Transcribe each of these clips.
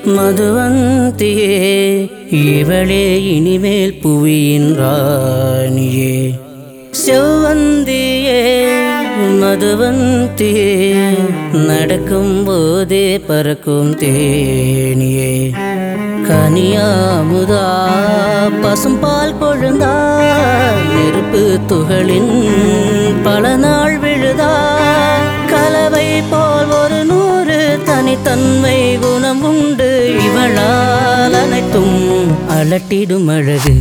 மதுவந்தியே இவளே இனிமேல் புவியின் ராணியே செவ்வந்தியே மதுவந்தியே நடக்கும் போதே பறக்கும் தேனியே கனியாமுதா பசும்பால் கொழுந்தா நெருப்பு துகளின் பல நாள் விழுதா கலவை போல் ஒரு நூறு தனித்தன்மை குணம் உண்டு இவளால் அனைத்தும் அலட்டிடும் அழகு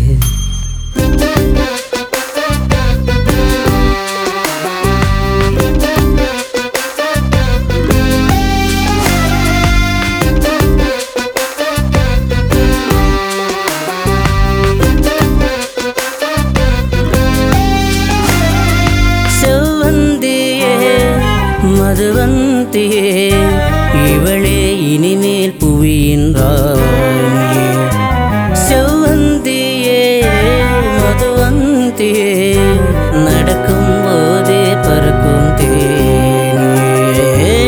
செவ்வந்தியே மதுவந்தியே இவளே இனிமேல் புவியின் ராணியே செவ்வந்தியே மதுவந்தியே நடக்கும் போதே பறக்கும் தேனியே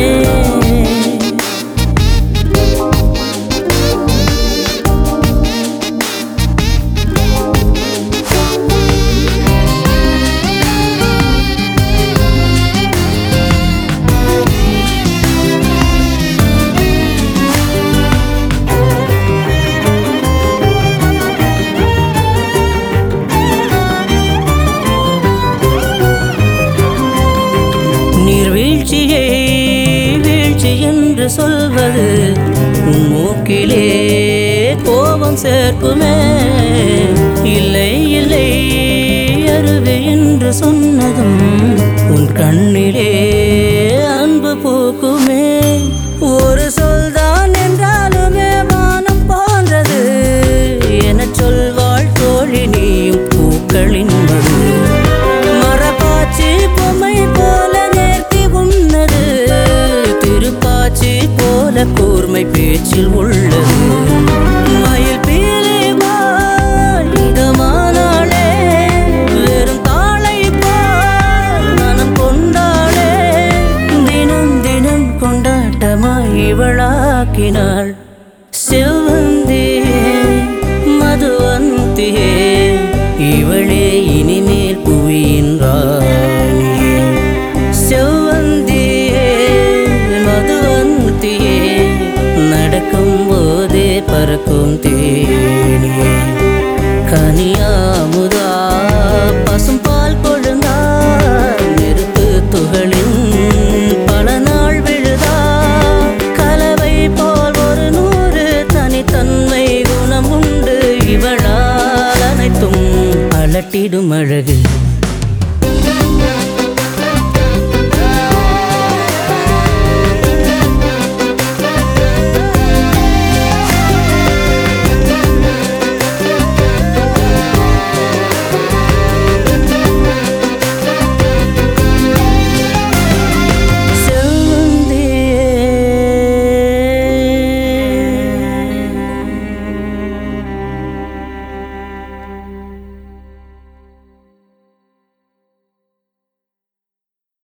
நீர்வீழ்ச்சியை வீழ்ச்சி என்று சொல்வது உன் மூக்கிலே கோபம் சேர்க்குமே இல்லை இல்லை அருவி என்று சொன்னதும் உன் கண்ணிலே அன்பு பூக்குமே ஒரு சொல்தான் என்றாலுமே வானம் போன்றது எனச் சொல்வாள் தோழி நீயும் பூக்களின் மது மரப்பாச்சி பொம்மை போல நேர்த்தி உன்னது திருப்பாச்சி போல கூர்மை பேச்சில் உள்ளது மயில் பீலி போல் இதமானாளே வெறும் தாளை போல் மனம் கொண்டாளே தினம் தினம் கொண்டாட்டமாய் இவளாக்கினாள் செவ்வந்தியே மதுவந்தியே இவளே இனிமேல் புவியின் ராணியே செவ்வந்தியே மதுவந்தியே நடக்கும் போதே பறக்கும்